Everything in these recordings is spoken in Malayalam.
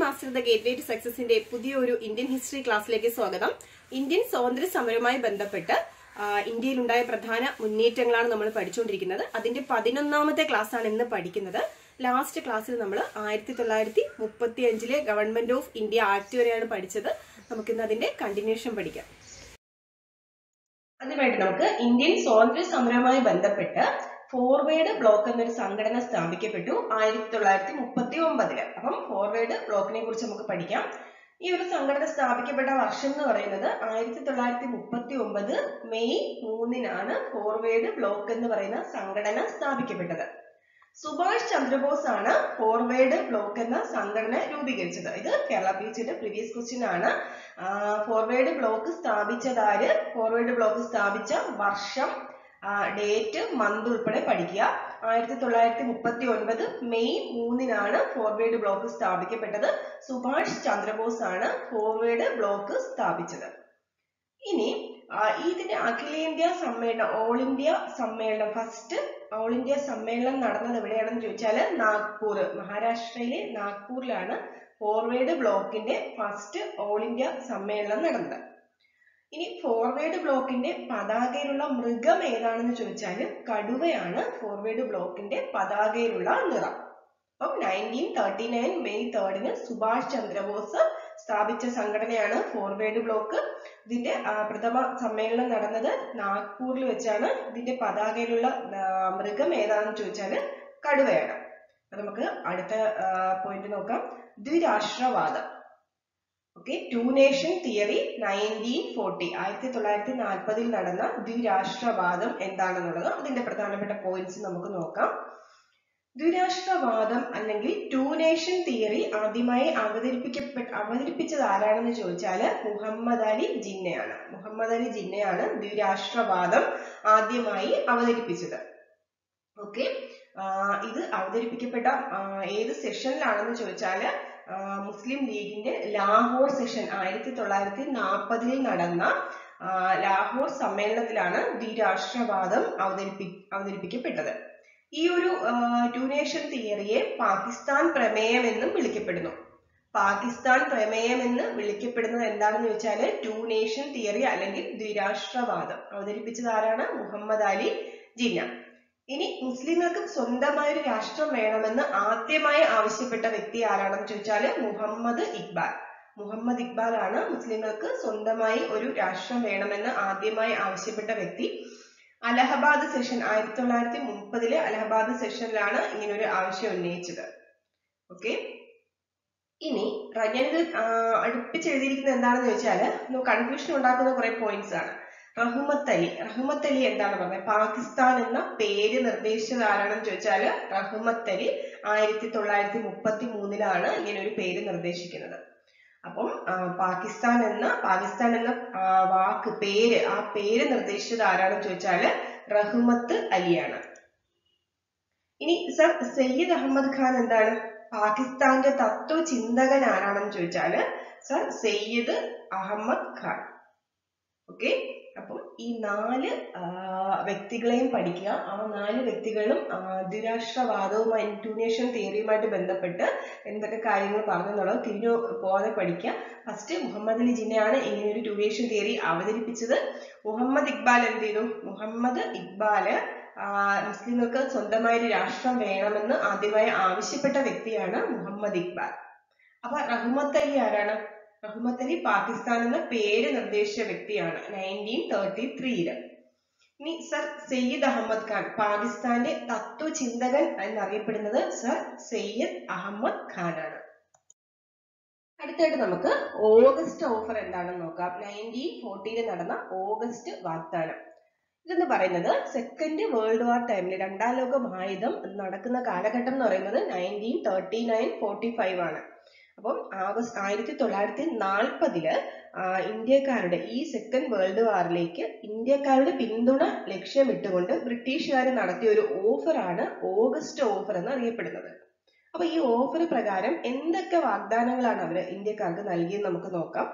master the gateway to സക്സസിന്റെ പുതിയൊരു ഇന്ത്യൻ ഹിസ്റ്ററി ക്ലാസ്സിലേക്ക് സ്വാഗതം ഇന്ത്യൻ സ്വാതന്ത്ര്യ സമരവുമായി ബന്ധപ്പെട്ട് ആ, ഇന്ത്യയിലുണ്ടായ പ്രധാന മുന്നേറ്റങ്ങളാണ് നമ്മൾ പഠിച്ചുകൊണ്ടിരിക്കുന്നത് അതിന്റെ പതിനൊന്നാമത്തെ ക്ലാസ് ആണ് ഇന്ന് പഠിക്കുന്നത് ലാസ്റ്റ് ക്ലാസ്സിൽ നമ്മൾ ആയിരത്തി തൊള്ളായിരത്തി മുപ്പത്തി അഞ്ചിലെ ഗവൺമെന്റ് ഓഫ് ഇന്ത്യ ആക്ട് വരെയാണ് പഠിച്ചത് നമുക്കിന്ന് അതിന്റെ കണ്ടിന്യൂഷൻ പഠിക്കാം ആദ്യമായിട്ട് നമുക്ക് ഇന്ത്യൻ സ്വാതന്ത്ര്യ സമരവുമായി ബന്ധപ്പെട്ട് ഫോർവേഡ് ബ്ലോക്ക് എന്നൊരു സംഘടന സ്ഥാപിക്കപ്പെട്ടു ആയിരത്തി തൊള്ളായിരത്തി മുപ്പത്തി ഒമ്പതില് അപ്പം ഫോർവേഡ് ബ്ലോക്കിനെ കുറിച്ച് നമുക്ക് പഠിക്കാം ഈ ഒരു സംഘടന സ്ഥാപിക്കപ്പെട്ട വർഷം എന്ന് പറയുന്നത് ആയിരത്തി തൊള്ളായിരത്തി മുപ്പത്തി ഒമ്പത് മെയ് മൂന്നിനാണ് ഫോർവേഡ് ബ്ലോക്ക് എന്ന് പറയുന്ന സംഘടന സ്ഥാപിക്കപ്പെട്ടത് സുഭാഷ് ചന്ദ്രബോസ് ആണ് ഫോർവേഡ് ബ്ലോക്ക് എന്ന സംഘടന രൂപീകരിച്ചത് ഇത് കേരള പി ജിയുടെ പ്രീവിയസ് ക്വസ്റ്റ്യൻ ആണ് ഫോർവേഡ് ബ്ലോക്ക് സ്ഥാപിച്ചതാര് ഫോർവേഡ് ബ്ലോക്ക് സ്ഥാപിച്ച വർഷം ഡേറ്റ് മന്ത് ഉൾപ്പെടെ പഠിക്കുക ആയിരത്തി തൊള്ളായിരത്തി മുപ്പത്തി ഒൻപത് മെയ് മൂന്നിനാണ് ഫോർവേഡ് ബ്ലോക്ക് സ്ഥാപിക്കപ്പെട്ടത് സുഭാഷ് ചന്ദ്രബോസ് ആണ് ഫോർവേഡ് ബ്ലോക്ക് സ്ഥാപിച്ചത് ഇനി ആ, ഇതിന്റെ അഖിലേന്ത്യാ സമ്മേളനം ഓൾ ഇന്ത്യ സമ്മേളനം ഫസ്റ്റ് ഓൾ ഇന്ത്യ സമ്മേളനം നടന്നത് എവിടെയാണെന്ന് ചോദിച്ചാൽ നാഗ്പൂർ മഹാരാഷ്ട്രയിലെ നാഗ്പൂരിലാണ് ഫോർവേഡ് ബ്ലോക്കിന്റെ ഫസ്റ്റ് ഓൾ ഇന്ത്യ സമ്മേളനം നടന്നത് ഇനി ഫോർവേഡ് ബ്ലോക്കിന്റെ പതാകയിലുള്ള മൃഗം ഏതാണെന്ന് ചോദിച്ചാൽ കടുവയാണ് ഫോർവേഡ് ബ്ലോക്കിന്റെ പതാകയിലുള്ള നിറം അപ്പം നയൻറ്റീൻ തേർട്ടി നയൻ മെയ് തേർഡിന് സുഭാഷ് ചന്ദ്രബോസ് സ്ഥാപിച്ച സംഘടനയാണ് ഫോർവേഡ് ബ്ലോക്ക് ഇതിന്റെ ആ, പ്രഥമ സമ്മേളനം നടന്നത് നാഗ്പൂരിൽ വെച്ചാണ് ഇതിന്റെ പതാകയിലുള്ള ആ, മൃഗം ഏതാണെന്ന് ചോദിച്ചാൽ കടുവയാണ് അപ്പൊ നമുക്ക് അടുത്ത പോയിന്റ് നോക്കാം ദ്വിരാഷ്ട്രവാദം okay two nation theory nineteen forty ആയിരത്തി തൊള്ളായിരത്തി നാൽപ്പതിൽ നടന്ന ദ്വിരാഷ്ട്രവാദം എന്താണെന്നുള്ളത് അതിന്റെ പ്രധാനപ്പെട്ട പോയിന്റ്സ് നമുക്ക് നോക്കാം ദ്വിരാഷ്ട്രവാദം അല്ലെങ്കിൽ ടു നേഷൻ തിയറി ആദ്യമായി അവതരിപ്പിക്കപ്പെട്ട അവതരിപ്പിച്ചത് ആരാണെന്ന് ചോദിച്ചാൽ മുഹമ്മദ് അലി ജിന്നയാണ് മുഹമ്മദ് അലി ജിന്നയാണ് ദ്വിരാഷ്ട്രവാദം ആദ്യമായി അവതരിപ്പിച്ചത് ഓക്കെ ഇത് അവതരിപ്പിക്കപ്പെട്ട ആ, ഏത് സെഷനിലാണെന്ന് ചോദിച്ചാൽ മുസ്ലിം ലീഗിന്റെ ലാഹോർ സെഷൻ ആയിരത്തി തൊള്ളായിരത്തി നാൽപ്പതിൽ നടന്ന ആ, ലാഹോർ സമ്മേളനത്തിലാണ് ദ്വിരാഷ്ട്രവാദം അവതരിപ്പി അവതരിപ്പിക്കപ്പെട്ടത് ഈ ഒരു ടു നേഷൻ തിയറിയെ പാകിസ്ഥാൻ പ്രമേയം എന്നും വിളിക്കപ്പെടുന്നു പാകിസ്ഥാൻ പ്രമേയം എന്ന് വിളിക്കപ്പെടുന്നത് എന്താണെന്ന് വെച്ചാൽ ടു നേഷൻ തിയറി അല്ലെങ്കിൽ ദ്വിരാഷ്ട്രവാദം അവതരിപ്പിച്ചത് ആരാണ് മുഹമ്മദ് അലി ജിന്ന ഇനി മുസ്ലിങ്ങൾക്ക് സ്വന്തമായ ഒരു രാഷ്ട്രം വേണമെന്ന് ആദ്യമായി ആവശ്യപ്പെട്ട വ്യക്തി ആരാണെന്ന് ചോദിച്ചാൽ മുഹമ്മദ് ഇക്ബാൽ മുഹമ്മദ് ഇക്ബാൽ ആണ് മുസ്ലിങ്ങൾക്ക് സ്വന്തമായി ഒരു രാഷ്ട്രം വേണമെന്ന് ആദ്യമായി ആവശ്യപ്പെട്ട വ്യക്തി അലഹബാദ് സെഷൻ ആയിരത്തി തൊള്ളായിരത്തി മുപ്പതിലെ അലഹബാദ് സെഷനിലാണ് ഇങ്ങനെ ഒരു ആവശ്യം ഉന്നയിച്ചത് ഓക്കെ ഇനി റജനിത് അടുപ്പിച്ച് എഴുതിയിരിക്കുന്നത് എന്താണെന്ന് വെച്ചാൽ കൺഫ്യൂഷൻ ഉണ്ടാക്കുന്ന കുറെ പോയിന്റ്സ് ആണ് റഹ്മത്ത് അലി റഹ്മത്ത് അലി എന്താണ് പറഞ്ഞത് പാകിസ്ഥാൻ എന്ന പേര് നിർദ്ദേശിച്ചത് ആരാണെന്ന് ചോദിച്ചാൽ റഹ്മത്ത് അലി ആയിരത്തി തൊള്ളായിരത്തി മുപ്പത്തി മൂന്നിലാണ് ഇങ്ങനെ ഒരു പേര് നിർദ്ദേശിക്കുന്നത് അപ്പം ആ, പാകിസ്ഥാൻ എന്ന പാകിസ്ഥാൻ എന്ന ആ, വാക്ക് പേര് ആ പേര് നിർദ്ദേശിച്ചത് ആരാണെന്ന് ചോദിച്ചാല് റഹ്മത്ത് അലിയാണ് ഇനി സർ സയ്യിദ് അഹമ്മദ് ഖാൻ എന്താണ് പാകിസ്ഥാന്റെ തത്വ ചിന്തകൻ ആരാണെന്ന് ചോദിച്ചാല് സർ സയ്യിദ് അഹമ്മദ് ഖാൻ ഓക്കെ അപ്പം ഈ നാല് ആ, വ്യക്തികളെയും പഠിക്കുക ആ നാല് വ്യക്തികളും ആ, ദ്വിരാഷ്ട്രവാദവുമായി ഇൻറ്റൂനേഷൻ തിയറിയുമായിട്ട് ബന്ധപ്പെട്ട് എന്തൊക്കെ കാര്യങ്ങൾ പറഞ്ഞെന്നുള്ളത് തിരിഞ്ഞു പോകാതെ പഠിക്കുക ഫസ്റ്റ് മുഹമ്മദ് അലി ജിന്നയാണ് ഇങ്ങനെ ഒരു ട്യൂറേഷൻ തിയറി അവതരിപ്പിച്ചത് മുഹമ്മദ് ഇക്ബാൽ എന്ത് ചെയ്തു മുഹമ്മദ് ഇക്ബാല് ആ, മുസ്ലിങ്ങൾക്ക് സ്വന്തമായ ഒരു രാഷ്ട്രം വേണമെന്ന് ആദ്യമായി ആവശ്യപ്പെട്ട വ്യക്തിയാണ് മുഹമ്മദ് ഇക്ബാൽ അപ്പൊ റഹ്മത്ത് അലി ആരാണ് റഹ്മത്ത് അലി പാകിസ്ഥാൻ എന്ന പേര് നിർദ്ദേശിച്ച വ്യക്തിയാണ് നയൻറ്റീൻ തേർട്ടി ത്രീയില് ഇനി സർ സയ്യിദ് അഹമ്മദ് ഖാൻ പാകിസ്ഥാന്റെ തത്വചിന്തകൻ എന്നറിയപ്പെടുന്നത് സർ സയ്യിദ് അഹമ്മദ് ഖാൻ ആണ് അടുത്തായിട്ട് നമുക്ക് ഓഗസ്റ്റ് ഓഫർ എന്താണെന്ന് നോക്കാം നയൻറ്റീൻ ഫോർട്ടിയിൽ നടന്ന ഓഗസ്റ്റ് വാഗ്ദാനം ഇതെന്ന് പറയുന്നത് സെക്കൻഡ് വേൾഡ് വാർ ടൈമിൽ രണ്ടാം ലോക മഹായുധം നടക്കുന്ന കാലഘട്ടം എന്ന് പറയുന്നത് nineteen thirty nine forty five ആണ് അപ്പം ആഗസ്റ്റ് ആയിരത്തി തൊള്ളായിരത്തി നാൽപ്പതില് ഇന്ത്യക്കാരുടെ ഈ സെക്കൻഡ് വേൾഡ് വാറിലേക്ക് ഇന്ത്യക്കാരുടെ പിന്തുണ ലക്ഷ്യമിട്ടുകൊണ്ട് ബ്രിട്ടീഷുകാർ നടത്തിയ ഒരു ഓഫറാണ് ഓഗസ്റ്റ് ഓഫർ എന്ന് അറിയപ്പെടുന്നത് അപ്പൊ ഈ ഓഫർ പ്രകാരം എന്തൊക്കെ വാഗ്ദാനങ്ങളാണ് അവർ ഇന്ത്യക്കാർക്ക് നൽകിയത് നമുക്ക് നോക്കാം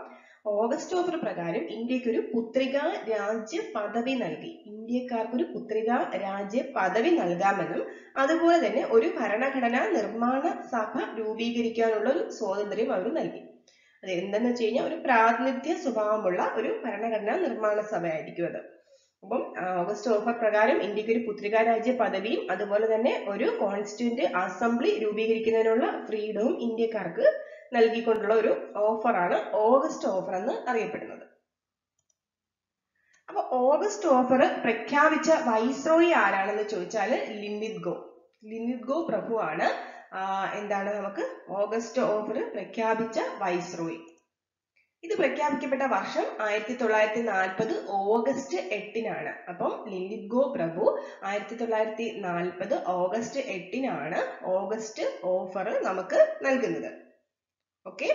ഓഗസ്റ്റ് ഓഫർ പ്രകാരം ഇന്ത്യക്ക് ഒരു പുത്രിക രാജ്യ പദവി നൽകി ഇന്ത്യക്കാർക്ക് ഒരു പുത്രിക രാജ്യ പദവി നൽകാമെന്നും അതുപോലെ തന്നെ ഒരു ഭരണഘടനാ നിർമ്മാണ സഭ രൂപീകരിക്കാനുള്ള ഒരു സ്വാതന്ത്ര്യം അവർ നൽകി അത് എന്തെന്ന് വെച്ച് കഴിഞ്ഞാൽ ഒരു പ്രാതിനിധ്യ സ്വഭാവമുള്ള ഒരു ഭരണഘടനാ നിർമ്മാണ സഭ ആയിരിക്കും അത് അപ്പം ഓഗസ്റ്റ് ഓഫർ പ്രകാരം ഇന്ത്യക്ക് ഒരു പുത്രിക രാജ്യ പദവിയും അതുപോലെ തന്നെ ഒരു കോൺസ്റ്റിറ്റ്യൂന്റ് അസംബ്ലി രൂപീകരിക്കുന്നതിനുള്ള ഫ്രീഡവും ഇന്ത്യക്കാർക്ക് നൽകിക്കൊണ്ടുള്ള ഒരു ഓഫറാണ് ഓഗസ്റ്റ് ഓഫർ എന്ന് അറിയപ്പെടുന്നത് അപ്പൊ ഓഗസ്റ്റ് ഓഫർ പ്രഖ്യാപിച്ച വൈസ്രോയി ആരാണെന്ന് ചോദിച്ചാൽ ലിൻലിത് ഗോ ലിൻലിത് ഗോ പ്രഭുവാണ് എന്താണ് നമുക്ക് ഓഗസ്റ്റ് ഓഫർ പ്രഖ്യാപിച്ച വൈസ്രോയി ഇത് പ്രഖ്യാപിക്കപ്പെട്ട വർഷം ആയിരത്തി തൊള്ളായിരത്തി നാൽപ്പത് ഓഗസ്റ്റ് എട്ടിനാണ് അപ്പം ലിൻലിത് ഗോ പ്രഭു ആയിരത്തി തൊള്ളായിരത്തി നാൽപ്പത് ഓഗസ്റ്റ് എട്ടിനാണ് ഓഗസ്റ്റ് ഓഫർ നമുക്ക് നൽകുന്നത് ഓക്കെ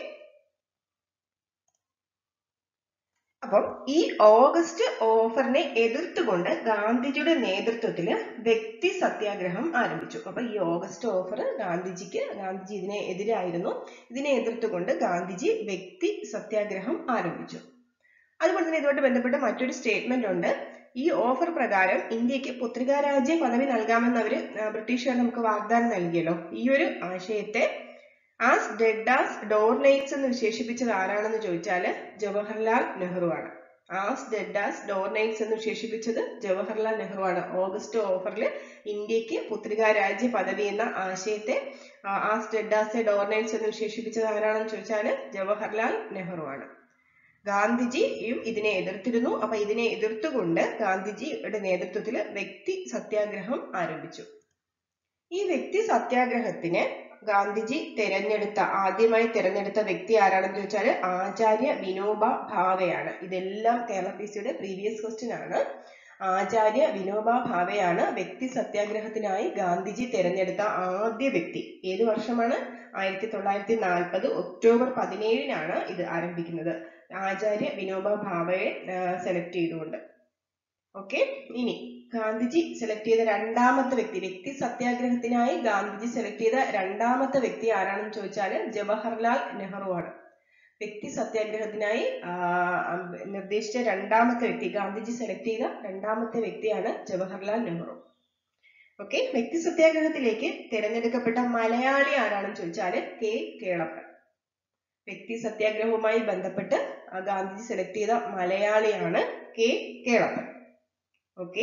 അപ്പം ഈ ഓഗസ്റ്റ് ഓഫറിനെ എതിർത്തുകൊണ്ട് ഗാന്ധിജിയുടെ നേതൃത്വത്തിൽ വ്യക്തി സത്യാഗ്രഹം ആരംഭിച്ചു അപ്പൊ ഈ ഓഗസ്റ്റ് ഓഫർ ഗാന്ധിജിക്ക് ഗാന്ധിജി ഇതിനെ എതിരായിരുന്നു ഇതിനെ എതിർത്തുകൊണ്ട് ഗാന്ധിജി വ്യക്തി സത്യാഗ്രഹം ആരംഭിച്ചു അതുപോലെ തന്നെ ഇതുമായിട്ട് ബന്ധപ്പെട്ട് മറ്റൊരു സ്റ്റേറ്റ്മെന്റ് ഉണ്ട് ഈ ഓഫർ പ്രകാരം ഇന്ത്യക്ക് പുത്രികാ രാജ്യ പദവി നൽകാമെന്ന് അവര് ബ്രിട്ടീഷുകാർ നമുക്ക് വാഗ്ദാനം നൽകിയല്ലോ ഈ ഒരു ആശയത്തെ as dead as doornails എന്ന് വിശേഷിപ്പിച്ചത് ആരാണെന്ന് ചോദിച്ചാൽ ജവഹർലാൽ നെഹ്റു ആണ് as dead as doornails എന്ന് വിശേഷിപ്പിച്ചത് ജവഹർലാൽ നെഹ്റു ആണ് ഓഗസ്റ്റ് ഓഫറിൽ ഇന്ത്യക്ക് പുത്രികാ രാജ്യ പദവി എന്ന ആശയത്തെ as dead as a doornails എന്ന് വിശേഷിപ്പിച്ചത് ആരാണെന്ന് ചോദിച്ചാൽ ജവഹർലാൽ നെഹ്റു ആണ് ഗാന്ധിജിയും ഇതിനെ എതിർത്തിരുന്നു അപ്പൊ ഇതിനെ എതിർത്തുകൊണ്ട് ഗാന്ധിജിയുടെ നേതൃത്വത്തിൽ വ്യക്തി സത്യാഗ്രഹം ആരംഭിച്ചു ഈ വ്യക്തി സത്യാഗ്രഹത്തിന് ഗാന്ധിജി തിരഞ്ഞെടുത്ത ആദ്യമായി തിരഞ്ഞെടുത്ത വ്യക്തി ആരാണെന്ന് ചോദിച്ചാൽ ആചാര്യ വിനോബ ഭാവെയാണ് ഇതെല്ലാം കേരള പി സിയുടെ പ്രീവിയസ് ക്വസ്റ്റ്യൻ ആണ് ആചാര്യ വിനോബ ഭാവെയാണ് വ്യക്തി സത്യാഗ്രഹത്തിനായി ഗാന്ധിജി തിരഞ്ഞെടുത്ത ആദ്യ വ്യക്തി ഏത് വർഷമാണ് ആയിരത്തി തൊള്ളായിരത്തി നാൽപ്പത് ഒക്ടോബർ പതിനേഴിനാണ് ഇത് ആരംഭിക്കുന്നത് ആചാര്യ വിനോബ ഭാവയെ സെലക്ട് ചെയ്തുകൊണ്ട് ഓക്കെ ഇനി ഗാന്ധിജി സെലക്ട് ചെയ്ത രണ്ടാമത്തെ വ്യക്തി വ്യക്തി സത്യാഗ്രഹത്തിനായി ഗാന്ധിജി സെലക്ട് ചെയ്ത രണ്ടാമത്തെ വ്യക്തി ആരാണെന്ന് ചോദിച്ചാൽ ജവഹർലാൽ നെഹ്റു ആണ് വ്യക്തി സത്യാഗ്രഹത്തിനായി നിർദ്ദേശിച്ച രണ്ടാമത്തെ വ്യക്തി ഗാന്ധിജി സെലക്ട് ചെയ്ത രണ്ടാമത്തെ വ്യക്തിയാണ് ജവഹർലാൽ നെഹ്റു ഓക്കെ വ്യക്തി സത്യാഗ്രഹത്തിലേക്ക് തിരഞ്ഞെടുക്കപ്പെട്ട മലയാളി ആരാണെന്ന് ചോദിച്ചാൽ കെ കേളപ്പൻ വ്യക്തി സത്യാഗ്രഹവുമായി ബന്ധപ്പെട്ട് ഗാന്ധിജി സെലക്ട് ചെയ്ത മലയാളിയാണ് കെ കേളപ്പൻ ഓക്കെ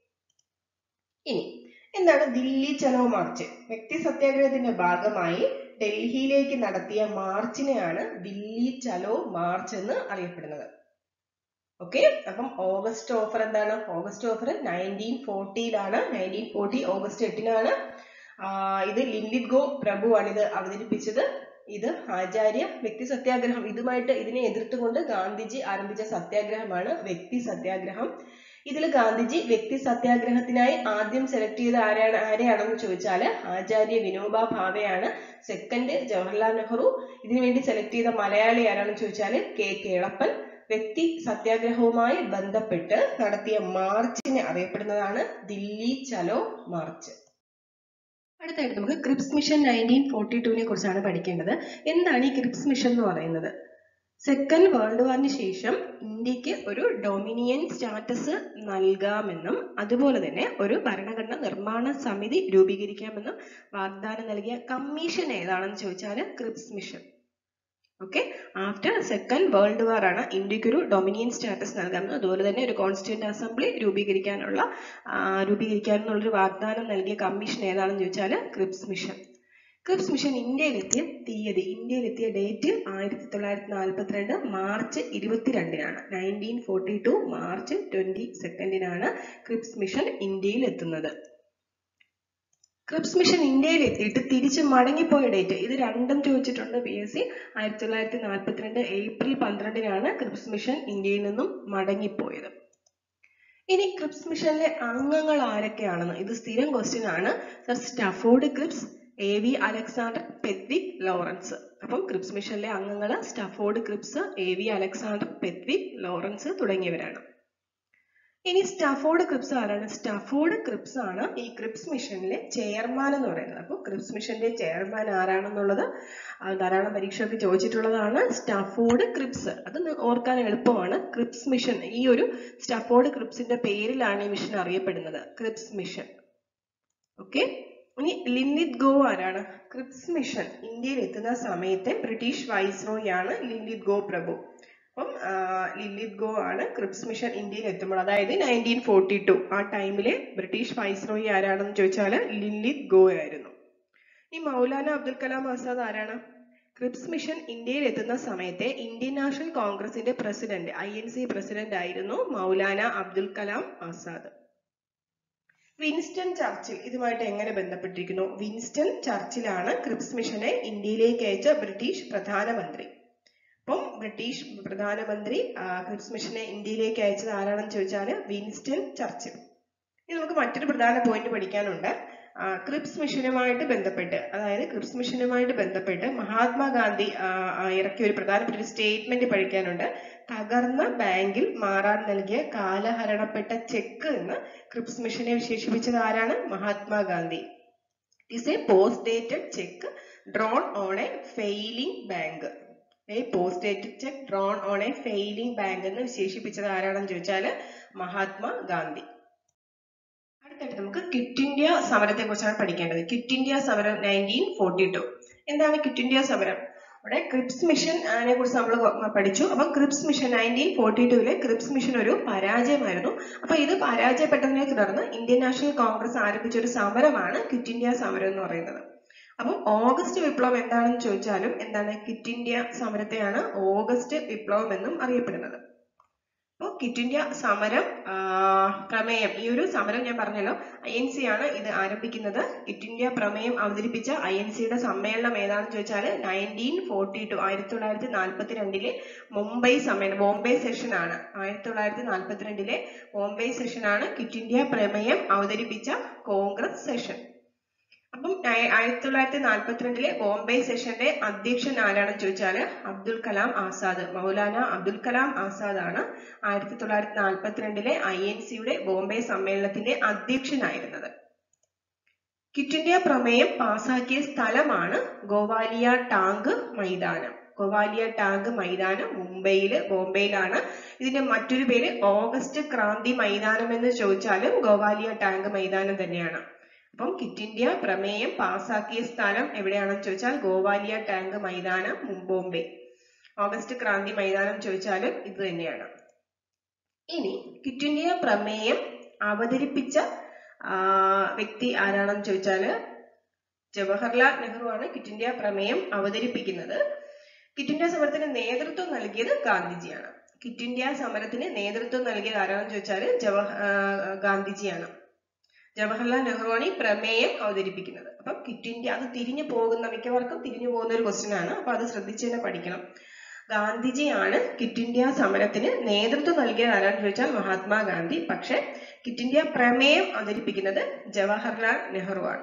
ഇനി എന്താണ് ദില്ലി ചലോ മാർച്ച് വ്യക്തി സത്യാഗ്രഹത്തിന്റെ ഭാഗമായി ഡൽഹിയിലേക്ക് നടത്തിയ മാർച്ചിനെയാണ് ദില്ലി ചലോ മാർച്ച് എന്ന് അറിയപ്പെടുന്നത് ഓക്കെ അപ്പം ഓഗസ്റ്റ് ഓഫർ എന്താണ് ഓഗസ്റ്റ് ഓഫർ നയൻറ്റീൻ ഫോർട്ടിയിലാണ് നയൻറ്റീൻ ഫോർട്ടി ഓഗസ്റ്റ് എട്ടിനാണ് ഇത് ലിൻലിത് ഗോ പ്രഭുവാണ് ഇത് അവതരിപ്പിച്ചത് ഇത് ആചാര്യ വ്യക്തി സത്യാഗ്രഹം ഇതുമായിട്ട് ഇതിനെ എതിർത്തുകൊണ്ട് ഗാന്ധിജി ആരംഭിച്ച സത്യാഗ്രഹമാണ് വ്യക്തി സത്യാഗ്രഹം ഇതിൽ ഗാന്ധിജി വ്യക്തി സത്യാഗ്രഹത്തിനായി ആദ്യം സെലക്ട് ചെയ്ത ആരാണ് ആരെയാണെന്ന് ചോദിച്ചാൽ ആചാര്യ വിനോബ ഭാവെയാണ് സെക്കൻഡ് ജവഹർലാൽ നെഹ്റു ഇതിനു വേണ്ടി സെലക്ട് ചെയ്ത മലയാളി ആരാണെന്ന് ചോദിച്ചാൽ കെ കേളപ്പൻ വ്യക്തി സത്യാഗ്രഹവുമായി ബന്ധപ്പെട്ട് നടത്തിയ മാർച്ചിനെ അറിയപ്പെടുന്നതാണ് ദില്ലി ചലോ മാർച്ച് അടുത്തായിട്ട് നമുക്ക് ക്രിപ്സ് മിഷൻ നയൻറ്റീൻ ഫോർട്ടി ടുവിനെ കുറിച്ചാണ് പഠിക്കേണ്ടത് എന്താണ് ഈ ക്രിപ്സ് മിഷൻ എന്ന് പറയുന്നത് സെക്കൻഡ് വേൾഡ് വാറിന് ശേഷം ഇന്ത്യക്ക് ഒരു ഡൊമിനിയൻ സ്റ്റാറ്റസ് നൽകാമെന്നും അതുപോലെ തന്നെ ഒരു ഭരണഘടന നിർമ്മാണ സമിതി രൂപീകരിക്കാമെന്നും വാഗ്ദാനം നൽകിയ കമ്മീഷൻ ഏതാണെന്ന് ചോദിച്ചാൽ Cripps mission okay after second world war ആണ് ഇന്ത്യക്ക് ഒരു ഡൊമിനിയൻ സ്റ്റാറ്റസ് നൽകാമെന്നും അതുപോലെ തന്നെ ഒരു കോൺസ്റ്റിറ്റ്യൂന്റ് അസംബ്ലി രൂപീകരിക്കാനുള്ള രൂപീകരിക്കാനുള്ള ഒരു വാഗ്ദാനം നൽകിയ കമ്മീഷൻ ഏതാണെന്ന് ചോദിച്ചാൽ ക്രിപ്സ് മിഷൻ ക്രിപ്സ് മിഷൻ ഇന്ത്യയിലെത്തിയ തീയതി ഇന്ത്യയിലെത്തിയ ഡേറ്റ് ആയിരത്തി തൊള്ളായിരത്തി നാൽപ്പത്തിരണ്ട് മാർച്ച് ഇരുപത്തിരണ്ടിനാണ് nineteen forty two March twenty സെക്കൻഡിനാണ് ക്രിപ്സ് മിഷൻ ഇന്ത്യയിൽ എത്തുന്നത് ക്രിപ്സ് മിഷൻ ഇന്ത്യയിൽ എത്തിയിട്ട് തിരിച്ച് മടങ്ങിപ്പോയ ഡേറ്റ് ഇത് രണ്ടും ചോദിച്ചിട്ടുണ്ട് പി എസ് സി ആയിരത്തി തൊള്ളായിരത്തി നാൽപ്പത്തിരണ്ട് ഏപ്രിൽ പന്ത്രണ്ടിനാണ് ക്രിപ്സ് മിഷൻ ഇന്ത്യയിൽ നിന്നും മടങ്ങിപ്പോയത് ഇനി ക്രിപ്സ് മിഷനിലെ അംഗങ്ങൾ ആരൊക്കെയാണെന്ന് ഇത് സ്ഥിരം ക്വസ്റ്റ്യൻ ആണ് sir Stafford Cripps A V Alexander Pethick Lawrence അപ്പം ക്രിപ്സ് മിഷനിലെ അംഗങ്ങൾ Stafford Cripps A V Alexander Pethick Lawrence തുടങ്ങിയവരാണ് ഇനി സ്റ്റാഫോർഡ് ക്രിപ്സ് ആരാണ് സ്റ്റാഫോർഡ് ക്രിപ്സ് ആണ് ഈ ക്രിപ്സ് മിഷനിലെ ചെയർമാൻ എന്ന് പറയുന്നത് അപ്പോൾ ക്രിപ്സ് മിഷന്റെ ചെയർമാൻ ആരാണെന്നുള്ളത് ആ, ധാരാളം പരീക്ഷയൊക്കെ ചോദിച്ചിട്ടുള്ളതാണ് സ്റ്റാഫോർഡ് ക്രിപ്സ് അത് നി- ഓർക്കാൻ എളുപ്പമാണ് ക്രിപ്സ് മിഷൻ ഈ ഒരു സ്റ്റാഫോർഡ് ക്രിപ്സിന്റെ പേരിലാണ് ഈ മിഷൻ അറിയപ്പെടുന്നത് ക്രിപ്സ് മിഷൻ ഓക്കെ ഇനി ലിൻലിത് ഗോ ആരാണ് ക്രിപ്സ് മിഷൻ ഇന്ത്യയിൽ എത്തുന്ന സമയത്തെ ബ്രിട്ടീഷ് വൈസ്രോയി ആണ് ലിൻലിത് ഗോ പ്രഭു അപ്പം ആ, ലിൻലിത് ഗോ ആണ് ക്രിപ്സ് മിഷൻ ഇന്ത്യയിൽ എത്തുമ്പോൾ അതായത് നയൻറ്റീൻ ഫോർട്ടി ടു ആ ടൈമിലെ ബ്രിട്ടീഷ് വൈസ്രോയി ആരാണെന്ന് ചോദിച്ചാൽ ലിൻലിത് ഗോ ആയിരുന്നു ഈ മൗലാന അബ്ദുൽ കലാം ആസാദ് ആരാണ് ക്രിപ്സ് മിഷൻ ഇന്ത്യയിൽ എത്തുന്ന സമയത്തെ ഇന്ത്യൻ നാഷണൽ കോൺഗ്രസിന്റെ president I N C president ആയിരുന്നു മൗലാന അബ്ദുൽ കലാം ആസാദ് വിൻസ്റ്റൺ ചർച്ചിൽ ഇതുമായിട്ട് എങ്ങനെ ബന്ധപ്പെട്ടിരിക്കുന്നു വിൻസ്റ്റൺ ചർച്ചിലാണ് ക്രിപ്സ് മിഷനെ ഇന്ത്യയിലേക്ക് അയച്ച ബ്രിട്ടീഷ് പ്രധാനമന്ത്രി അപ്പം ബ്രിട്ടീഷ് പ്രധാനമന്ത്രി ആ, ക്രിപ്സ് മിഷനെ ഇന്ത്യയിലേക്ക് അയച്ചത് ആരാണെന്ന് ചോദിച്ചാൽ വിൻസ്റ്റൺ ചർച്ചിൽ ഇനി നമുക്ക് മറ്റൊരു പ്രധാന പോയിന്റ് പഠിക്കാനുണ്ട് ആ, ക്രിപ്സ് മിഷനുമായിട്ട് ബന്ധപ്പെട്ട് അതായത് ക്രിപ്സ് മിഷനുമായിട്ട് ബന്ധപ്പെട്ട് മഹാത്മാഗാന്ധി ആ, ആ, ഇറക്കിയ ഒരു പ്രധാനപ്പെട്ട ഒരു സ്റ്റേറ്റ്മെന്റ് പഠിക്കാനുണ്ട് തകർന്ന ബാങ്കിൽ മാറാൻ നൽകിയ കാലഹരണപ്പെട്ട ചെക്ക് എന്ന് ക്രിപ്സ് മിഷനെ വിശേഷിപ്പിച്ചത് ആരാണ് Mahatma Gandhi is a post dated cheque drawn on a failing bank a post dated cheque drawn on a failing bank എന്ന് വിശേഷിപ്പിച്ചത് ആരാണെന്ന് ചോദിച്ചാൽ മഹാത്മാ ഗാന്ധി അടുത്തായിട്ട് നമുക്ക് ക്വിറ്റ് ഇന്ത്യ സമരത്തെ കുറിച്ചാണ് പഠിക്കേണ്ടത് ക്വിറ്റ് ഇന്ത്യ സമരം നയൻറ്റീൻ ഫോർട്ടി ടു എന്താണ് ക്വിറ്റ് ഇന്ത്യ സമരം അവിടെ ക്രിപ്സ് മിഷൻ നെ കുറിച്ച് നമ്മൾ പഠിച്ചു അപ്പൊ ക്രിപ്സ് മിഷൻ നയൻറ്റീൻ ഫോർട്ടി ടുവിലെ ക്രിപ്സ് മിഷൻ ഒരു പരാജയമായിരുന്നു അപ്പൊ ഇത് പരാജയപ്പെട്ടതിനെ തുടർന്ന് ഇന്ത്യൻ നാഷണൽ കോൺഗ്രസ് ആരംഭിച്ച ഒരു സമരമാണ് ക്വിറ്റ് ഇന്ത്യ സമരം എന്ന് പറയുന്നത് അപ്പം ഓഗസ്റ്റ് വിപ്ലവം എന്താണെന്ന് ചോദിച്ചാലും എന്താണ് ക്വിറ്റ് ഇന്ത്യ സമരത്തെയാണ് ഓഗസ്റ്റ് വിപ്ലവം എന്നും അറിയപ്പെടുന്നത് അപ്പോൾ ക്വിറ്റ് ഇന്ത്യ സമരം ആ, പ്രമേയം ഈ ഒരു സമരം ഞാൻ പറഞ്ഞല്ലോ ഐ എൻ സി ആണ് ഇത് ആരംഭിക്കുന്നത് ക്വിറ്റ് ഇന്ത്യ പ്രമേയം അവതരിപ്പിച്ച ഐ എൻ സിയുടെ സമ്മേളനം ഏതാണെന്ന് ചോദിച്ചാൽ നയൻറ്റീൻ ഫോർട്ടി ടു ആയിരത്തി തൊള്ളായിരത്തി നാൽപ്പത്തി രണ്ടിലെ മുംബൈ സമ്മേളനം ബോംബെ സെഷൻ ആണ് ആയിരത്തി തൊള്ളായിരത്തി നാൽപ്പത്തിരണ്ടിലെ ബോംബെ സെഷൻ ആണ് ക്വിറ്റ് ഇന്ത്യ പ്രമേയം അവതരിപ്പിച്ച കോൺഗ്രസ് സെഷൻ അപ്പം ആയ- ആയിരത്തി തൊള്ളായിരത്തി നാൽപ്പത്തിരണ്ടിലെ ബോംബെ സെഷന്റെ അധ്യക്ഷൻ ആരാണെന്ന് ചോദിച്ചാല് അബ്ദുൽ കലാം ആസാദ് മൗലാന അബ്ദുൽ കലാം ആസാദ് ആണ് ആയിരത്തി തൊള്ളായിരത്തി നാൽപ്പത്തിരണ്ടിലെ ഐ എൻ സിയുടെ ബോംബെ സമ്മേളനത്തിന്റെ അധ്യക്ഷനായിരുന്നത് ക്വിറ്റ് ഇന്ത്യ പ്രമേയം പാസാക്കിയ സ്ഥലമാണ് ഗോവാലിയ ടാങ്ക് മൈതാനം ഗോവാലിയ ടാങ്ക് മൈതാനം മുംബൈയില് ബോംബെയിലാണ് ഇതിന്റെ മറ്റൊരു പേര് ഓഗസ്റ്റ് ക്രാന്തി മൈതാനം എന്ന് ചോദിച്ചാലും ഗോവാലിയ ടാങ്ക് മൈതാനം തന്നെയാണ് അപ്പം ക്വിറ്റ് ഇന്ത്യ പ്രമേയം പാസാക്കിയ സ്ഥലം എവിടെയാണെന്ന് ചോദിച്ചാൽ ഗോവാലിയ ടാങ്ക് മൈതാനം മും- ബോംബെ ഓഗസ്റ്റ് ക്രാന്തി മൈതാനം ചോദിച്ചാലും ഇത് തന്നെയാണ് ഇനി ക്വിറ്റ് ഇന്ത്യ പ്രമേയം അവതരിപ്പിച്ച ആ, വ്യക്തി ആരാണെന്ന് ചോദിച്ചാല് ജവഹർലാൽ നെഹ്റു ആണ് ക്വിറ്റ് ഇന്ത്യ പ്രമേയം അവതരിപ്പിക്കുന്നത് ക്വിറ്റ് ഇന്ത്യ സമരത്തിന് നേതൃത്വം നൽകിയത് ഗാന്ധിജിയാണ് ക്വിറ്റ് ഇന്ത്യ സമരത്തിന് നേതൃത്വം നൽകിയത് ആരാണെന്ന് ചോദിച്ചാല് ജവഹർ ആ, ഗാന്ധിജിയാണ് ജവഹർലാൽ നെഹ്റുവാണ് ഈ പ്രമേയം അവതരിപ്പിക്കുന്നത് അപ്പം ക്വിറ്റ് ഇന്ത്യ അത് തിരിഞ്ഞു പോകുന്ന മിക്കവർക്കും തിരിഞ്ഞു പോകുന്ന ഒരു ക്വസ്റ്റ്യൻ ആണ് അപ്പൊ അത് ശ്രദ്ധിച്ച് തന്നെ പഠിക്കണം ഗാന്ധിജിയാണ് ക്വിറ്റ് ഇന്ത്യ സമരത്തിന് നേതൃത്വം നൽകിയത് ആരാണെന്ന് ചോദിച്ചാൽ മഹാത്മാഗാന്ധി പക്ഷെ ക്വിറ്റ് ഇന്ത്യ പ്രമേയം അവതരിപ്പിക്കുന്നത് ജവഹർലാൽ നെഹ്റു ആണ്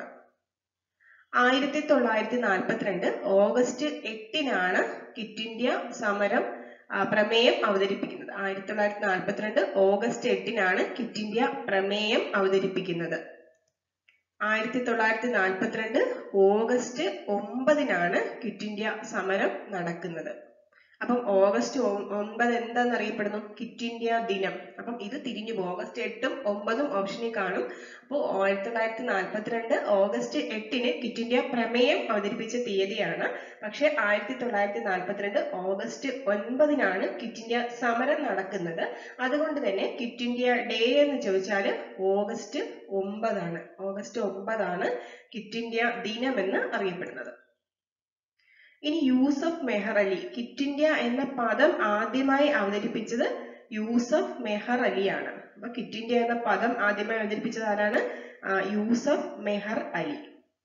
ആയിരത്തി തൊള്ളായിരത്തി നാൽപ്പത്തിരണ്ട് ഓഗസ്റ്റ് എട്ടിനാണ് ക്വിറ്റ് ഇന്ത്യ സമരം ആ, പ്രമേയം അവതരിപ്പിക്കുന്നത് ആയിരത്തി തൊള്ളായിരത്തി നാൽപ്പത്തിരണ്ട് ഓഗസ്റ്റ് എട്ടിനാണ് ക്വിറ്റ് ഇന്ത്യ പ്രമേയം അവതരിപ്പിക്കുന്നത് ആയിരത്തി തൊള്ളായിരത്തി നാൽപ്പത്തിരണ്ട് ഓഗസ്റ്റ് ഒമ്പതിനാണ് ക്വിറ്റ് ഇന്ത്യ സമരം നടക്കുന്നത് അപ്പം ഓഗസ്റ്റ് ഒ- ഒൻപത് എന്താന്ന് അറിയപ്പെടുന്നു ക്വിറ്റ് ഇന്ത്യ ദിനം അപ്പം ഇത് തിരിഞ്ഞു പോകും ഓഗസ്റ്റ് എട്ടും ഒമ്പതും ഓപ്ഷനിൽ കാണും അപ്പോൾ ആയിരത്തി തൊള്ളായിരത്തി നാൽപ്പത്തിരണ്ട് ഓഗസ്റ്റ് എട്ടിന് ക്വിറ്റ് ഇന്ത്യ പ്രമേയം അവതരിപ്പിച്ച തീയതിയാണ് പക്ഷെ ആയിരത്തി തൊള്ളായിരത്തി നാൽപ്പത്തിരണ്ട് ഓഗസ്റ്റ് ഒൻപതിനാണ് ക്വിറ്റ് ഇന്ത്യ സമരം നടക്കുന്നത് അതുകൊണ്ട് തന്നെ ക്വിറ്റ് ഇന്ത്യ ഡേ എന്ന് ചോദിച്ചാൽ ഓഗസ്റ്റ് ഒമ്പതാണ് ഓഗസ്റ്റ് ഒമ്പതാണ് ക്വിറ്റ് ഇന്ത്യ ദിനം എന്ന് അറിയപ്പെടുന്നത് ഇനി യൂസഫ് മെഹർ അലി ക്വിറ്റ് ഇന്ത്യ എന്ന പദം ആദ്യമായി അവതരിപ്പിച്ചത് യൂസഫ് മെഹർ അലിയാണ് അപ്പൊ ക്വിറ്റ് ഇന്ത്യ എന്ന പദം ആദ്യമായി അവതരിപ്പിച്ചത് ആരാണ് ആ, യൂസഫ് മെഹർ അലി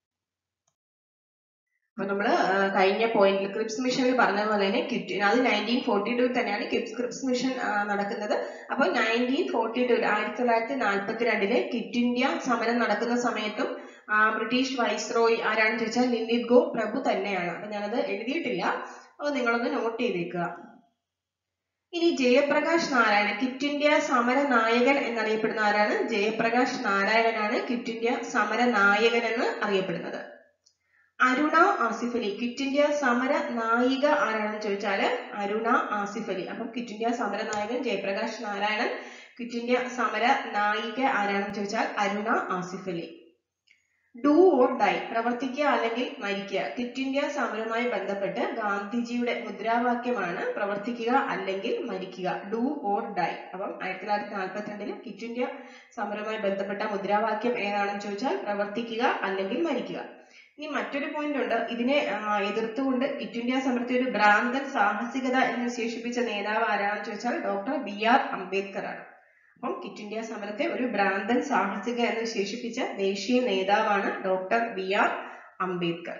അപ്പൊ നമ്മള് ആ, കഴിഞ്ഞ പോയിന്റിൽ ക്രിപ്സ് മിഷനിൽ പറഞ്ഞ പോലെ തന്നെ ക്വിറ്റ് അത് നയൻറ്റീൻ ഫോർട്ടി ടു തന്നെയാണ് ക്രിപ്സ് ക്രിപ്സ് മിഷൻ ആ, നടക്കുന്നത് അപ്പോൾ നയൻറ്റീൻ ഫോർട്ടി ടു ആയിരത്തി തൊള്ളായിരത്തി നാൽപ്പത്തി രണ്ടിലെ ക്വിറ്റ് ഇന്ത്യ സമരം നടക്കുന്ന സമയത്തും ആ, ബ്രിട്ടീഷ് വൈസ്രോയി ആരാണെന്ന് ചോദിച്ചാൽ ലിൻലിത് ഗോ പ്രഭു തന്നെയാണ് അപ്പൊ ഞാനത് എഴുതിയിട്ടില്ല അത് നിങ്ങളൊന്ന് നോട്ട് ചെയ്തേക്കുക ഇനി ജയപ്രകാശ് നാരായണൻ ക്വിറ്റ് ഇന്ത്യ സമര നായകൻ എന്നറിയപ്പെടുന്ന ആരാണ് ജയപ്രകാശ് നാരായണനാണ് ക്വിറ്റ് ഇന്ത്യ സമര നായകൻ എന്ന് അറിയപ്പെടുന്നത് അരുണ ആസിഫ് അലി ക്വിറ്റ് ഇന്ത്യ സമര നായിക ആരാണെന്ന് ചോദിച്ചാല് അരുണ ആസിഫ് അലി അപ്പം ക്വിറ്റ് ഇന്ത്യ സമര നായകൻ ജയപ്രകാശ് നാരായണൻ ക്വിറ്റ് ഇന്ത്യ സമര നായിക ആരാണെന്ന് ചോദിച്ചാൽ Aruna Asaf Ali do or die പ്രവർത്തിക്കുക അല്ലെങ്കിൽ മരിക്കുക ക്വിറ്റ് ഇന്ത്യ സമരവുമായി ബന്ധപ്പെട്ട് ഗാന്ധിജിയുടെ മുദ്രാവാക്യമാണ് പ്രവർത്തിക്കുക അല്ലെങ്കിൽ മരിക്കുക ഡു ഓർ ഡൈ അപ്പം ആയിരത്തി തൊള്ളായിരത്തി നാൽപ്പത്തിരണ്ടില് ക്വിറ്റ് ഇന്ത്യ സമരവുമായി ബന്ധപ്പെട്ട മുദ്രാവാക്യം ഏതാണെന്ന് ചോദിച്ചാൽ പ്രവർത്തിക്കുക അല്ലെങ്കിൽ മരിക്കുക ഇനി മറ്റൊരു പോയിന്റ് ഉണ്ട് ഇതിനെ ആ, എതിർത്തുകൊണ്ട് ക്വിറ്റ് ഇന്ത്യ സമരത്തെ ഒരു ഭ്രാന്തൻ സാഹസികത എന്ന് വിശേഷിപ്പിച്ച നേതാവ് ആരാണെന്ന് ചോദിച്ചാൽ ഡോക്ടർ ബി ആർ അംബേദ്കർ ആണ് അപ്പം ക്വിറ്റ് ഇന്ത്യ സമരത്തെ ഒരു ഭ്രാന്തൻ സാഹസിക എന്ന് വിശേഷിപ്പിച്ച ദേശീയ നേതാവാണ് ഡോക്ടർ ബി ആർ അംബേദ്കർ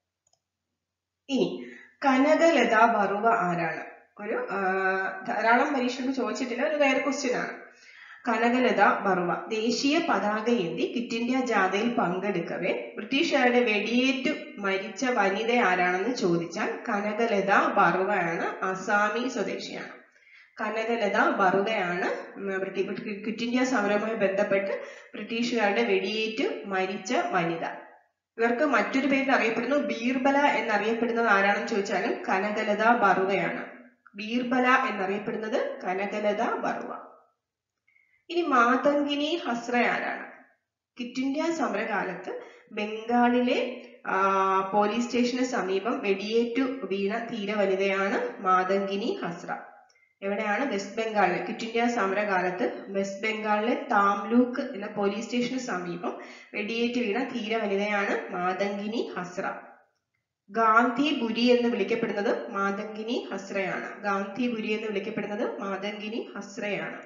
ഇനി കനകലത ബറുവ ആരാണ് ഒരു ആ, ധാരാളം പരീക്ഷയ്ക്ക് ചോദിച്ചിട്ടില്ല ഒരു വേറെ ക്വസ്റ്റ്യൻ ആണ് കനകലത ബറുവ ദേശീയ പതാക ഏന്തി ക്വിറ്റ് ഇന്ത്യ ജാഥയിൽ പങ്കെടുക്കവേ ബ്രിട്ടീഷുകാരുടെ വെടിയേറ്റു മരിച്ച വനിത ആരാണെന്ന് ചോദിച്ചാൽ കനകലത ബറുവയാണ് അസാമി സ്വദേശിയാണ് കനകലത ബറുവയാണ് ഉം, ബ്രിട്ടി- ബ്രിട്ടി- ക്വിറ്റ് ഇന്ത്യ സമരവുമായി ബന്ധപ്പെട്ട് ബ്രിട്ടീഷുകാരുടെ വെടിയേറ്റ് മരിച്ച വനിത ഇവർക്ക് മറ്റൊരു പേരിൽ അറിയപ്പെടുന്നു ബീർബല എന്നറിയപ്പെടുന്നത് ആരാണെന്ന് ചോദിച്ചാലും കനകലത ബറുവയാണ് ബീർബല എന്നറിയപ്പെടുന്നത് കനകലത ബറുവ ഇനി മാതങ്കിനി ഹസ്ര ആരാണ് ക്വിറ്റ് ഇന്ത്യ സമരകാലത്ത് ബംഗാളിലെ ആ, പോലീസ് സ്റ്റേഷന് സമീപം വെടിയേറ്റു വീണ ധീര വനിതയാണ് മാതങ്കിനി ഹസ്ര എവിടെയാണ് വെസ്റ്റ് ബംഗാളിലെ ക്വിറ്റ് ഇന്ത്യ സമരകാലത്ത് വെസ്റ്റ് ബംഗാളിലെ താംലൂക്ക് എന്ന പോലീസ് സ്റ്റേഷന് സമീപം വെടിയേറ്റ് വീണ ധീര വനിതയാണ് മാതങ്കിനി ഹസ്ര ഗാന്ധിപുരി എന്ന് വിളിക്കപ്പെടുന്നത് മാതങ്കിനി ഹസ്രയാണ് ഗാന്ധിപുരി എന്ന് വിളിക്കപ്പെടുന്നത് മാതങ്കിനി ഹസ്രയാണ്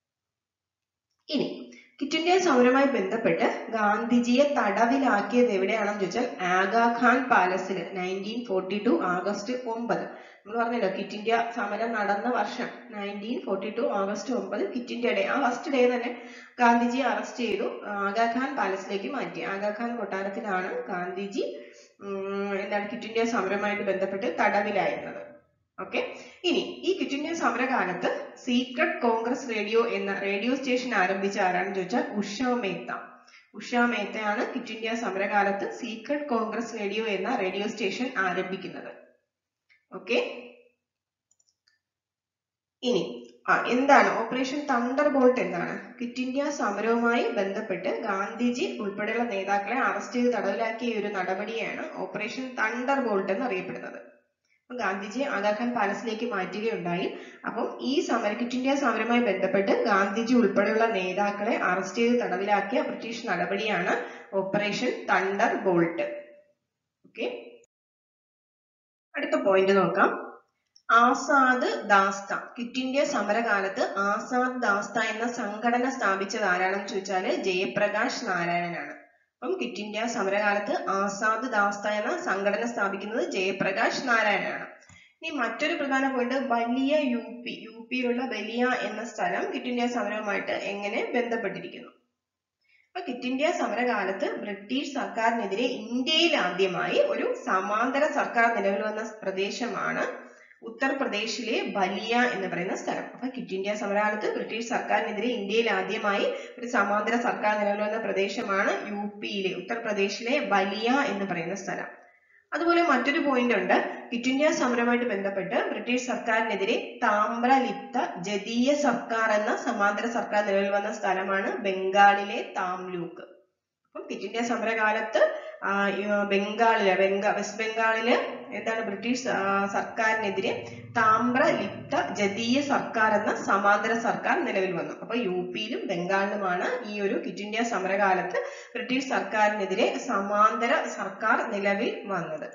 ഇനി ക്വിറ്റ് ഇന്ത്യ സമരവുമായി ബന്ധപ്പെട്ട് ഗാന്ധിജിയെ തടവിലാക്കിയത് എവിടെയാണെന്ന് ചോദിച്ചാൽ ആഗാഖാൻ പാലസിൽ നയൻറ്റീൻ ഫോർട്ടി ടു ആഗസ്റ്റ് ഒമ്പത് നമ്മൾ പറഞ്ഞല്ലോ ക്വിറ്റ് ഇന്ത്യ സമരം നടന്ന വർഷം നയൻറ്റീൻ ഫോർട്ടി ടു ആഗസ്റ്റ് ഒമ്പത് ക്വിറ്റ് ഇന്ത്യ ഡേ ആ ഫസ്റ്റ് ഡേ തന്നെ ഗാന്ധിജിയെ അറസ്റ്റ് ചെയ്തു ആഗാഖാൻ പാലസിലേക്ക് മാറ്റി ആഗാഖാൻ കൊട്ടാരത്തിലാണ് ഗാന്ധിജി ഉം, എന്താണ് ക്വിറ്റ് ഇന്ത്യ സമരവുമായിട്ട് ബന്ധപ്പെട്ട് തടവിലായിരുന്നത് ഓക്കെ ഇനി ഈ ക്വിറ്റ് ഇന്ത്യ സമരകാലത്ത് സീക്രട്ട് കോൺഗ്രസ് റേഡിയോ എന്ന റേഡിയോ സ്റ്റേഷൻ ആരംഭിച്ച ആരാണെന്ന് ചോദിച്ചാൽ ഉഷ മേത്ത ഉഷ മേത്തയാണ് ക്വിറ്റ് ഇന്ത്യ സമരകാലത്ത് സീക്രട്ട് കോൺഗ്രസ് റേഡിയോ എന്ന റേഡിയോ സ്റ്റേഷൻ ആരംഭിക്കുന്നത് ഓക്കെ ഇനി ആ എന്താണ് ഓപ്പറേഷൻ തണ്ടർ ബോൾട്ട് എന്താണ് ക്വിറ്റ് ഇന്ത്യ സമരവുമായി ബന്ധപ്പെട്ട് ഗാന്ധിജി ഉൾപ്പെടെയുള്ള നേതാക്കളെ അറസ്റ്റ് ചെയ്ത് തടവിലാക്കിയ ഒരു നടപടിയാണ് ഓപ്പറേഷൻ തണ്ടർ ബോൾട്ട് എന്ന് അറിയപ്പെടുന്നത് അപ്പം ഗാന്ധിജി ആഗാഖാൻ പാലസിലേക്ക് മാറ്റുകയുണ്ടായി അപ്പം ഈ സമര ക്വിറ്റ് ഇന്ത്യ സമരവുമായി ബന്ധപ്പെട്ട് ഗാന്ധിജി ഉൾപ്പെടെയുള്ള നേതാക്കളെ അറസ്റ്റ് ചെയ്ത് തടവിലാക്കിയ ബ്രിട്ടീഷ് നടപടിയാണ് ഓപ്പറേഷൻ തണ്ടർ ബോൾട്ട് ഓക്കെ അടുത്ത പോയിന്റ് നോക്കാം ആസാദ് ദാസ്ത ക്വിറ്റ് ഇന്ത്യ സമരകാലത്ത് ആസാദ് ദാസ്ത എന്ന സംഘടന സ്ഥാപിച്ചത് ആരാണെന്ന് ചോദിച്ചാല് ജയപ്രകാശ് നാരായണനാണ് അപ്പം ക്വിറ്റ് ഇന്ത്യ സമരകാലത്ത് ആസാദ് ദാസ്ത എന്ന സംഘടന സ്ഥാപിക്കുന്നത് ജയപ്രകാശ് നാരായണനാണ് ഇനി മറ്റൊരു പ്രധാന പോയിന്റ് വലിയ യു പി യു പിയിലുള്ള ബലിയ എന്ന സ്ഥലം ക്വിറ്റ് ഇന്ത്യ സമരവുമായിട്ട് എങ്ങനെ ബന്ധപ്പെട്ടിരിക്കുന്നു അപ്പൊ ക്വിറ്റ് ഇന്ത്യ സമരകാലത്ത് ബ്രിട്ടീഷ് സർക്കാരിനെതിരെ ഇന്ത്യയിൽ ആദ്യമായി ഒരു സമാന്തര സർക്കാർ നിലവിൽ വന്ന പ്രദേശമാണ് ഉത്തർപ്രദേശിലെ ബലിയ എന്ന് പറയുന്ന സ്ഥലം അപ്പൊ ക്വിറ്റ് ഇന്ത്യ സമരകാലത്ത് ബ്രിട്ടീഷ് സർക്കാരിനെതിരെ ഇന്ത്യയിൽ ആദ്യമായി ഒരു സമാന്തര സർക്കാർ നിലവിൽ വന്ന പ്രദേശമാണ് യു പിയിലെ ഉത്തർപ്രദേശിലെ ബലിയ എന്ന് പറയുന്ന സ്ഥലം അതുപോലെ മറ്റൊരു പോയിന്റ് ഉണ്ട് ക്വിറ്റ് ഇന്ത്യ സമരവുമായിട്ട് ബന്ധപ്പെട്ട് ബ്രിട്ടീഷ് സർക്കാരിനെതിരെ താമ്രലിപ്ത ജദീയ സർക്കാർ എന്ന സമാന്തര സർക്കാർ നിലവിൽ വന്ന സ്ഥലമാണ് ബംഗാളിലെ താംലൂക്ക് അപ്പം ക്വിറ്റ് ഇന്ത്യ സമരകാലത്ത് ആ, ഈ, ബംഗാളില് ബംഗാ വെസ്റ്റ് ബംഗാളില് എന്താണ് ബ്രിട്ടീഷ് ആ, സർക്കാരിനെതിരെ താമ്രലിപ്ത ജദീയ സർക്കാർ എന്ന സമാന്തര സർക്കാർ നിലവിൽ വന്നു അപ്പൊ യു പിയിലും ബംഗാളിലുമാണ് ഈ ഒരു ക്വിറ്റ് ഇന്ത്യ സമരകാലത്ത് ബ്രിട്ടീഷ് സർക്കാരിനെതിരെ സമാന്തര സർക്കാർ നിലവിൽ വന്നത്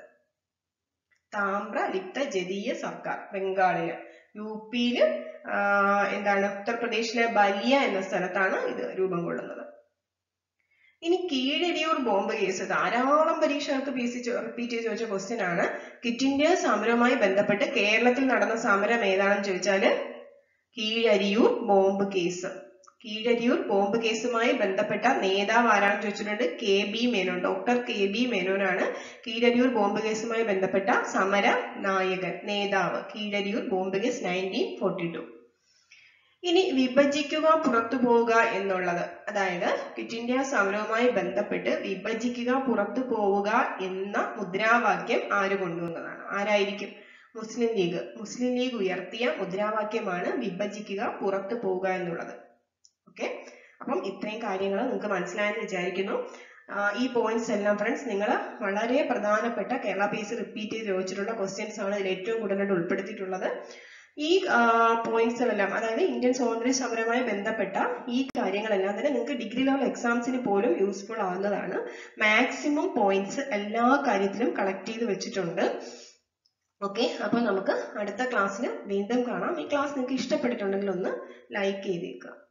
താമ്രലിപ്ത ജദീയ സർക്കാർ ബംഗാളില് യു പിയില് എന്താണ് ഉത്തർപ്രദേശിലെ ബലിയ എന്ന സ്ഥലത്താണ് ഇത് രൂപം കൊള്ളുന്നത് ഇനി കീഴരിയൂർ ബോംബ് കേസ് ധാരാളം പരീക്ഷകൾക്ക് പി സി റിപ്പീറ്റ് ചെയ്ത് ചോദിച്ച ക്വസ്റ്റ്യൻ ആണ് ക്വിറ്റ് ഇന്ത്യ സമരവുമായി ബന്ധപ്പെട്ട് കേരളത്തിൽ നടന്ന സമരം ഏതാണെന്ന് ചോദിച്ചാല് Keezhariyur bomb case Keezhariyur bomb കേസുമായി ബന്ധപ്പെട്ട നേതാവ് ആരാണെന്ന് ചോദിച്ചിട്ടുണ്ട് K B Menon doctor K B മേനോനാണ് കീഴരിയൂർ ബോംബ് കേസുമായി ബന്ധപ്പെട്ട സമര നായകൻ നേതാവ് Keezhariyur bomb case nineteen forty two ഇനി വിഭജിക്കുക പുറത്തു പോവുക എന്നുള്ളത് അതായത് ക്വിറ്റ് ഇന്ത്യ സമരവുമായി ബന്ധപ്പെട്ട് വിഭജിക്കുക പുറത്തു പോവുക എന്ന മുദ്രാവാക്യം ആര് കൊണ്ടുവന്നതാണ് ആരായിരിക്കും മുസ്ലിം ലീഗ് മുസ്ലിം ലീഗ് ഉയർത്തിയ മുദ്രാവാക്യമാണ് വിഭജിക്കുക പുറത്തു പോവുക എന്നുള്ളത് ഓക്കെ അപ്പം ഇത്രയും കാര്യങ്ങൾ നിങ്ങൾക്ക് മനസ്സിലായെന്ന് വിചാരിക്കുന്നു ആഹ് ഈ പോയിന്റ്സ് എല്ലാം ഫ്രണ്ട്സ് നിങ്ങൾ വളരെ പ്രധാനപ്പെട്ട കേരള പി എസ് റിപ്പീറ്റ് ചെയ്ത് ചോദിച്ചിട്ടുള്ള ക്വസ്റ്റ്യൻസ് ആണ് ഇതിൽ ഏറ്റവും കൂടുതലായിട്ട് ഉൾപ്പെടുത്തിയിട്ടുള്ളത് ഈ പോയിന്റ്സുകളെല്ലാം അതായത് ഇന്ത്യൻ സ്വാതന്ത്ര്യ സമരവുമായി ബന്ധപ്പെട്ട ഈ കാര്യങ്ങളെല്ലാം തന്നെ നിങ്ങൾക്ക് ഡിഗ്രി ലെവൽ എക്സാംസിന് പോലും യൂസ്ഫുൾ ആവുന്നതാണ് മാക്സിമം പോയിന്റ്സ് എല്ലാ കാര്യത്തിലും കളക്ട് ചെയ്ത് വെച്ചിട്ടുണ്ട് ഓക്കെ അപ്പോൾ നമുക്ക് അടുത്ത ക്ലാസ്സിൽ വീണ്ടും കാണാം ഈ ക്ലാസ് നിങ്ങൾക്ക് ഇഷ്ടപ്പെട്ടിട്ടുണ്ടെങ്കിൽ ഒന്ന് ലൈക്ക് ചെയ്തേക്കുക